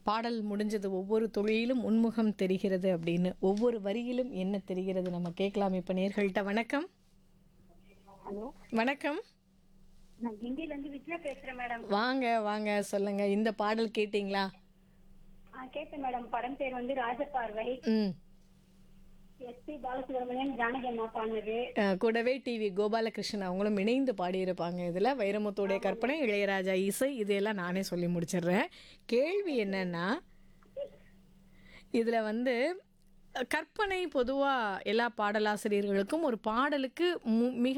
பாடல் முடிஞ்சது ஒவ்வொரு தொழிலும் உன்முகம் தெரிகிறது அப்படின்னு ஒவ்வொரு வரியிலும் என்ன தெரிகிறது நம்ம கேட்கலாம் இப்போ நேர்கள்ட்ட வணக்கம் ஹலோ வணக்கம் நான் கிண்டில இருந்து விஜயா பேசுறேன் மேடம் வாங்க வாங்க சொல்லுங்க இந்த பாடல் கேட்டிங்களா ஆ கேட்டேன் மேடம் படம் பேர் வந்து ராஜபார்வை ம் எஸ்பி பாலசுப்ரமணியன் ஜானகி அம்மா பாடினது அஹ், கூடவே டிவி கோபாலகிருஷ்ணன் அவங்களும் இணைந்து பாடியிருப்பாங்க இதில் வைரமுத்துடைய கற்பனை இளையராஜா இசை இதையெல்லாம் நானே சொல்லி முடிச்சிடுறேன் கேள்வி என்னன்னா இதில் வந்து அஹ், கற்பனை பொதுவாக எல்லா பாடலாசிரியர்களுக்கும் ஒரு பாடலுக்கு மு- மிக